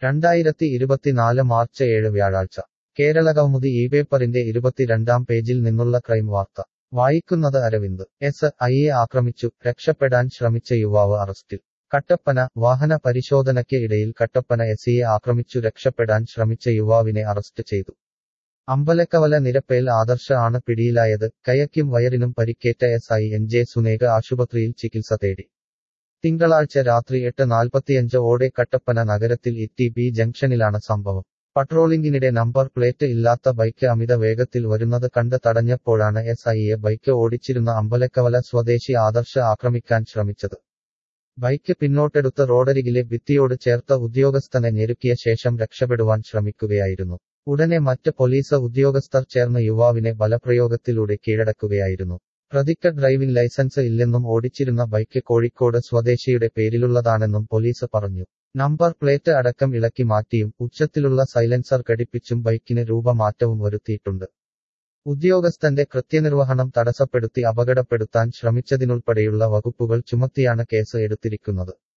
രണ്ടായിരത്തി ഇരുപത്തിനാല് മാർച്ച് ഏഴ് വ്യാഴാഴ്ച കേരള കൗമുദി ഈ പേപ്പറിന്റെ ഇരുപത്തിരണ്ടാം പേജിൽ നിന്നുള്ള ക്രൈം വാർത്ത വായിക്കുന്നത് അരവിന്ദ് എസ് ഐയെ ആക്രമിച്ചു രക്ഷപ്പെടാൻ ശ്രമിച്ച യുവാവ് അറസ്റ്റിൽ കട്ടപ്പന വാഹന പരിശോധനയ്ക്ക് ഇടയിൽ കട്ടപ്പന എസിയെ ആക്രമിച്ചു രക്ഷപ്പെടാൻ ശ്രമിച്ച യുവാവിനെ അറസ്റ്റ് ചെയ്തു അമ്പലക്കവല നിരപ്പേൽ ആദർശ ആണ് പിടിയിലായത് കയക്കും വയറിനും പരിക്കേറ്റ S I N J Suneka ആശുപത്രിയിൽ ചികിത്സ തേടി തിങ്കളാഴ്ച രാത്രി എട്ട് നാൽപ്പത്തിയഞ്ച് ഓടെ കട്ടപ്പന നഗരത്തിൽ ഇറ്റി ബി ജംഗ്ഷനിലാണ് സംഭവം പട്രോളിംഗിനിടെ നമ്പർ പ്ലേറ്റ് ഇല്ലാത്ത ബൈക്ക് അമിത വേഗത്തിൽ വരുന്നത് കണ്ട് തടഞ്ഞപ്പോഴാണ് എസ് ഐയെ ബൈക്ക് ഓടിച്ചിരുന്ന അമ്പലക്കവല സ്വദേശി ആദർശ ആക്രമിക്കാൻ ശ്രമിച്ചത് ബൈക്ക് പിന്നോട്ടെടുത്ത് റോഡരികിലെ ഭിത്തിയോട് ചേർത്ത ഉദ്യോഗസ്ഥനെ ഞെരുക്കിയ ശേഷം രക്ഷപ്പെടുവാൻ ശ്രമിക്കുകയായിരുന്നു ഉടനെ മറ്റ് പോലീസ് ഉദ്യോഗസ്ഥർ ചേർന്ന് യുവാവിനെ ബലപ്രയോഗത്തിലൂടെ കീഴടക്കുകയായിരുന്നു പ്രതിക്ക് ഡ്രൈവിംഗ് ലൈസൻസ് ഇല്ലെന്നും ഓടിച്ചിരുന്ന ബൈക്ക് കോഴിക്കോട് സ്വദേശിയുടെ പേരിലുള്ളതാണെന്നും പോലീസ് പറഞ്ഞു നമ്പർ പ്ലേറ്റ് അടക്കം ഇളക്കി മാറ്റിയും ഉച്ചത്തിലുള്ള സൈലൻസർ ഘടിപ്പിച്ചും ബൈക്കിന് രൂപമാറ്റവും വരുത്തിയിട്ടുണ്ട് ഉദ്യോഗസ്ഥന്റെ കൃത്യനിർവഹണം തടസ്സപ്പെടുത്തി അപകടപ്പെടുത്താൻ ശ്രമിച്ചതിനുൾപ്പെടെയുള്ള വകുപ്പുകൾ ചുമത്തിയാണ് കേസ് എടുത്തിരിക്കുന്നത്